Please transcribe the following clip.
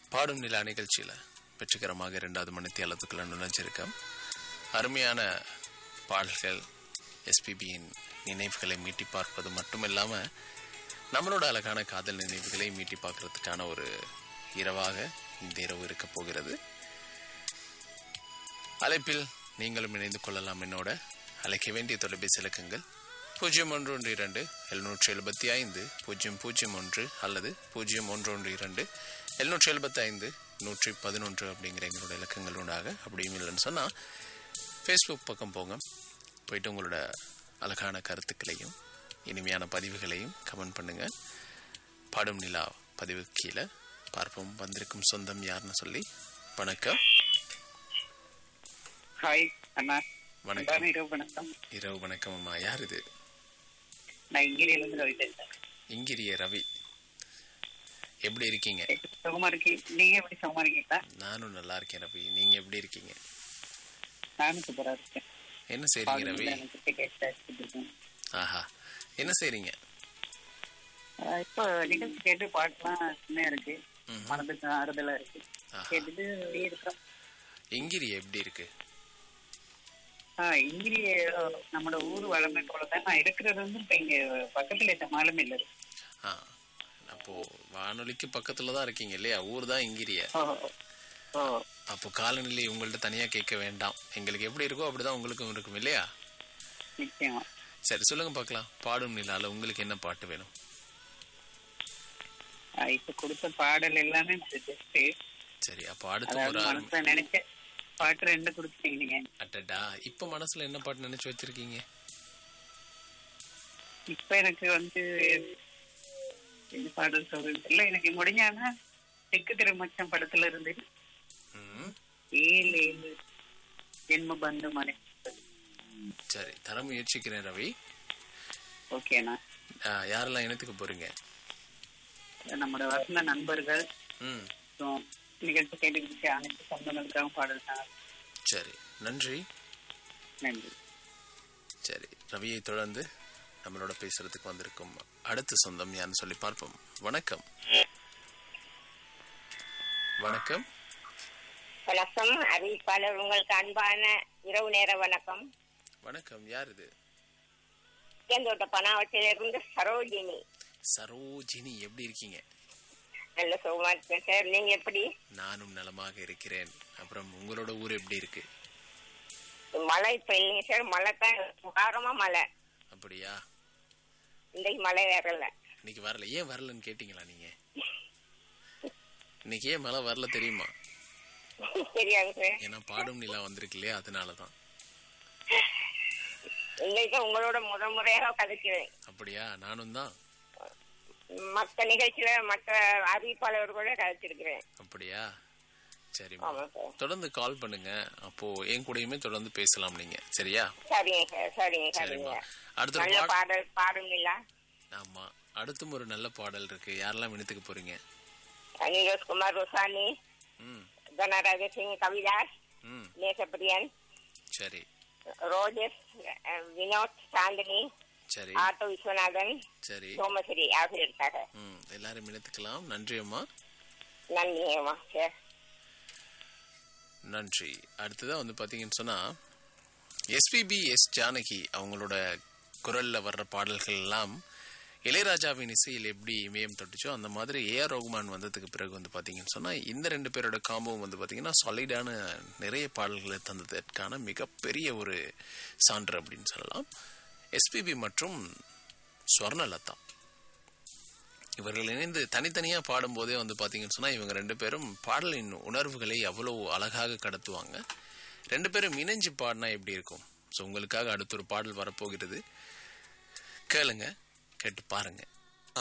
பாடும் நிலா நிகழ்ச்சியில் வெற்றிகரமாக இரண்டாவது மணித்தியாலத்துக்குள்ள நுழைஞ்சிருக்கோம் அருமையான பாடல்கள் எஸ்பிபியின் நினைவுகளை மீட்டி பார்ப்பது மட்டுமில்லாமல் நம்மளோட அழகான காதல் நினைவுகளை மீட்டி பார்க்கறதுக்கான ஒரு இரவாக இந்த இரவு இருக்க போகிறது அழைப்பில் நீங்களும் இணைந்து கொள்ளலாம் என்னோட அழைக்க வேண்டிய தொலைபேசி இலக்கங்கள் பூஜ்ஜியம் ஒன்று ஒன்று இரண்டு எழுநூற்றி எழுபத்தி ஐந்து பூஜ்ஜியம் பூஜ்ஜியம் ஒன்று அல்லது பூஜ்ஜியம் ஒன்று ஒன்று இரண்டு எழுநூற்றி எழுபத்தி ஐந்து நூற்றி பதினொன்று அப்படிங்கிற எங்களோட இலக்கங்கள் உண்டாக அப்படியும் இல்லைன்னு சொன்னால் ஃபேஸ்புக் பக்கம் போங்க போயிட்டு உங்களோட அழகான கருத்துக்களையும் இனிமையான பதிவுகளையும் கமெண்ட் பண்ணுங்க பாடும் நிலா பதிவு கீழே பார்ப்போம் வந்திருக்கும் சொந்தம் யாருன்னு சொல்லி வணக்கம் ஹாய் அண்ணா வணக்கம் அன்பான இரவு வணக்கம் இரவு வணக்கம் அம்மா யார் இது நான் இங்கிரியில இருந்து ரவி பேசுறேன் இங்கிரிய ரவி எப்படி இருக்கீங்க சுகமா இருக்கீ நீங்க எப்படி சுகமா இருக்கீங்களா நானும் நல்லா இருக்கேன் ரவி நீங்க எப்படி இருக்கீங்க நானும் சூப்பரா இருக்கேன் என்ன செய்றீங்க ரவி எனக்கு ticket அடிச்சிட்டு இருக்கேன். ஆஹா என்ன செய்றீங்க ஆஹ் இப்போ நிகழ்ச்சி கேட்டு பாட்டுலாம் செம்மையா இருக்கு ம்ஹும். மனதுக்கு ஆறுதலா இருக்கு ஆஹா. கேட்டுட்டு வெளியே இருக்கிறோம் இங்கிரி எப்படி இருக்கு ஆஹ் இங்கிரி நம்மளோட ஊர் வளமை போலதான் நான் இருக்கிறது வந்து இப்ப இங்க பக்கத்துல இந்த மாலம் இல்ல ஆ அப்போ வானொலிக்கு பக்கத்துல தான் இருக்கீங்க இல்லையா ஊர் தான் இங்கிரிய ஓ ஓ அப்போ காலநிலை உங்கள்ட்ட தனியா கேட்க வேண்டாம் எங்களுக்கு எப்படி இருக்கோ அப்படிதான் உங்களுக்கும் இருக்கும் இல்லையா நிச்சயமா சரி சொல்லுங்க பார்க்கலாம் பாடும் நிலால உங்களுக்கு என்ன பாட்டு வேணும் ஆஹ் இப்ப கொடுத்த பாடல் எல்லாமே பெஸ்ட் சரி அப்போ அடுத்து அதாவது ஒரு அரும்- மனசுல நினைச்ச பாட்டு ரெண்டு கொடுத்துட்டீங்க நீங்க அடடா இப்ப மனசுல என்ன பாட்டு நினைச்சு வச்சிருக்கீங்க இப்ப எனக்கு வந்து என்ன பாடல் சொல்றது இல்ல எனக்கு முடிஞ்சானா தெற்கு திருமச்சம் படத்துல இருந்து ம், ஏழு ஏழு ஜென்ம பந்து மனை சரி தர முயற்சிக்கிறேன் ரவி ஓகேண்ணா ஆ, யாரெல்லாம் இனத்துக்கு போறீங்க நம்மளோட வசந்த நண்பர்கள் ம் அப்புறம் நிகழ்ச்சி கேட்டுக்கிட்டு அனைத்து சொந்தங்களுக்காக பாடல் தான் சரி நன்றி நன்றி சரி ரவியை தொடர்ந்து நம்மளோட பேசுறதுக்கு வந்திருக்கும் அடுத்த சொந்தம் யான்னு சொல்லி பார்ப்போம் வணக்கம் வணக்கம் வணக்கம் அறிவிப்பாளர் உங்களுக்கு அன்பான இரவு நேர வணக்கம் வணக்கம் யார் இது தேந்தோட்ட பணாவட்டிலிருந்து சரோஜினி சரோஜினி எப்படி இருக்கீங்க நல்ல சுகமா இருக்கேன் சார் நீங்க எப்படி நானும் நலமாக இருக்கிறேன் அப்புறம் உங்களோட ஊர் எப்படி இருக்கு மழை இப்ப இல்லைங்க சார் மழை தான் வாரமா மழை அப்படியா இன்றைக்கு மழை வரல இன்னைக்கு வரல ஏன் வரலன்னு கேட்டீங்களா நீங்க இன்னைக்கு ஏன் மழை வரல தெரியுமா தெரியாது சார் ஏன்னா பாடும் நிலா வந்திருக்கு இல்லையா அதனாலதான் இன்னைக்கு உங்களோட முத முறையாக கதைக்கிறேன் அப்படியா நானும் தான் மற்ற நிகழ்ச்சியில மற்ற அறிவிப்பாளர்களோட கதைச்சிருக்கிறேன் அப்படியா சரிம்மா ஆமா சார் தொடர்ந்து கால் பண்ணுங்க அப்போ என் கூடயுமே தொடர்ந்து பேசலாம் நீங்க சரியா சரிங்க சார் சரிங்க சரிம்மா சரிங்க அடுத்த நல்ல பாட் பாடல் பாடுங்களா ஆமா அடுத்தும் ஒரு நல்ல பாடல் இருக்கு யாரெல்லாம் வினத்துக்கு போறீங்க நீரஜ் குமார் ரோசானி ம் தனராஜ சிங் கவிதாஸ் ம் நேசப்பிரியன் சரி ரோஜஸ் அஹ், வினோத் சாந்தினி சரி ஆட்டோ விஸ்வநாதன் சரி சோமஸ்ரீ ஆகியோருக்காக ம் எல்லாரும் இணைத்துக்கலாம் நன்றி அம்மா நன்றிங்கம்மா சார் நன்றி அடுத்ததான் வந்து பார்த்தீங்கன்னு சொன்னா எஸ்பிபி எஸ் ஜானகி அவங்களோட குரல்ல வர்ற பாடல்கள் எல்லாம் இளையராஜாவின் இசையில் எப்படி இமயம் தொட்டுச்சோ அந்த மாதிரி ஏஆர் ரகுமான் வந்ததுக்கு பிறகு வந்து பார்த்தீங்கன்னு சொன்னா இந்த ரெண்டு பேரோட காம்போவும் வந்து பார்த்தீங்கன்னா சாலிடான நிறைய பாடல்களை தந்ததற்கான மிகப்பெரிய ஒரு சான்று அப்படின்னு சொல்லலாம் எஸ்பிபி மற்றும் ஸ்வர்ணலதா இவர்கள் இணைந்து தனித்தனியா பாடும்போதே வந்து பாத்தீங்கன்னு சொன்னா இவங்க ரெண்டு பேரும் பாடலின் உணர்வுகளை அவ்வளவு அழகாக கடத்துவாங்க ரெண்டு பேரும் இணைஞ்சு பாடினா எப்படி இருக்கும் ஸோ உங்களுக்காக அடுத்த ஒரு பாடல் வரப்போகிறது கேளுங்க கேட்டு பாருங்க